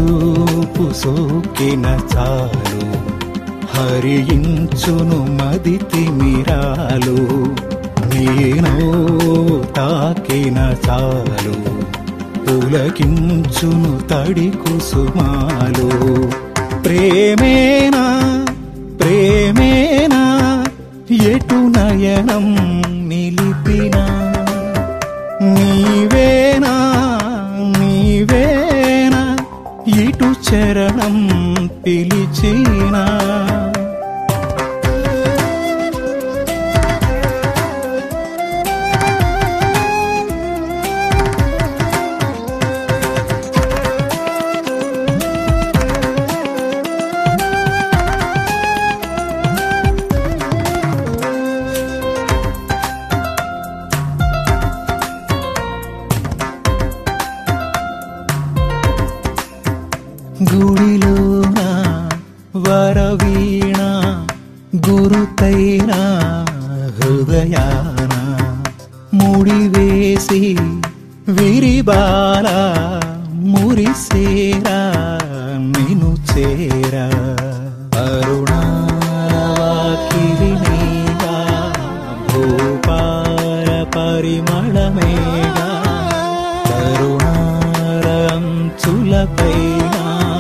చూపు సోకిన చాలు హరించును మది తిమిరాలు నేను తాకిన చాలు పులకించును తడి కుసుమాలు ప్రేమేనా ప్రేమేనా ఎటు నయనం నిలిపినా నీవేనా నీవేనా ఇటు చరణం పిలిచినా గుడిలోన వరవీణ గురుతైన హృదయాన ముడివేసి విరిబాల మురిసేరా నిను చేరా అరుణావాకిలి నీగా భూపాల పరిమళమేగా కరుణారంచులపైన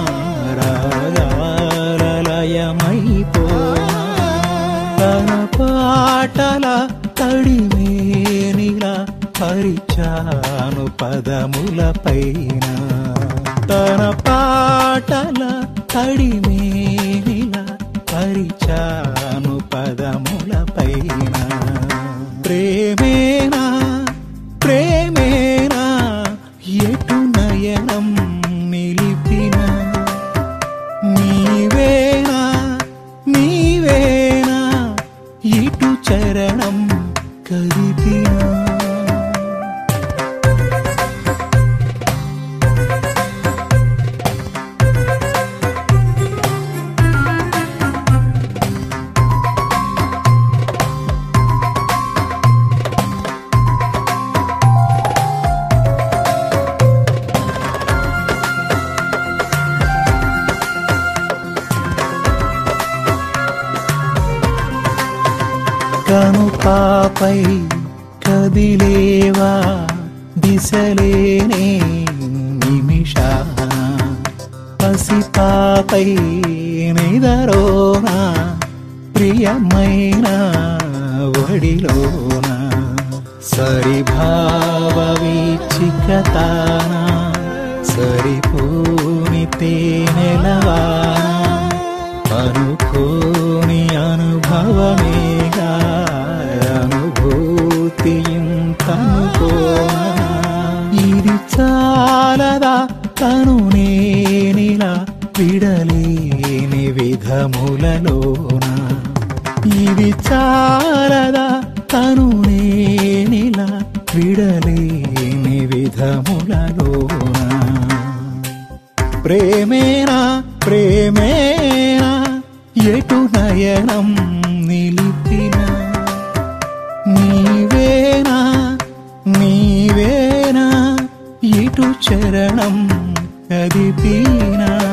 రాగాలయమైపోనా తన పాటల తడిమేనిలా పరిచాను పదములపైన తన పాటల తడిమేనిలా పరిచాను పదములపైన ప్రేమేనా ప్రేమేనా ఎటు నయనం నిలిపినా నీవేనా నీవేనా ఇటు చరణం కదిపినా కను పాపై కదిలేవా దిశలేనే నిమిషాన పసిపాపై నిదరోనా ప్రియమైన వడిలోన సరిభావ వీచికతాన సరిపోని తేనెలవానా అనుకోని అనుభవమేగా అనుభూతి ఇంతనుకోనా ఇది చాలదా తను నేనిలా విడలేని విధములలోన ఇది చాలదా తను నేనిలా విడలేని విధములలోన ప్రేమేనా ప్రేమేనా ఎటు నయనం నిలిపినా నీవేనా నీవేనా ఇటు చరణం కదిపినా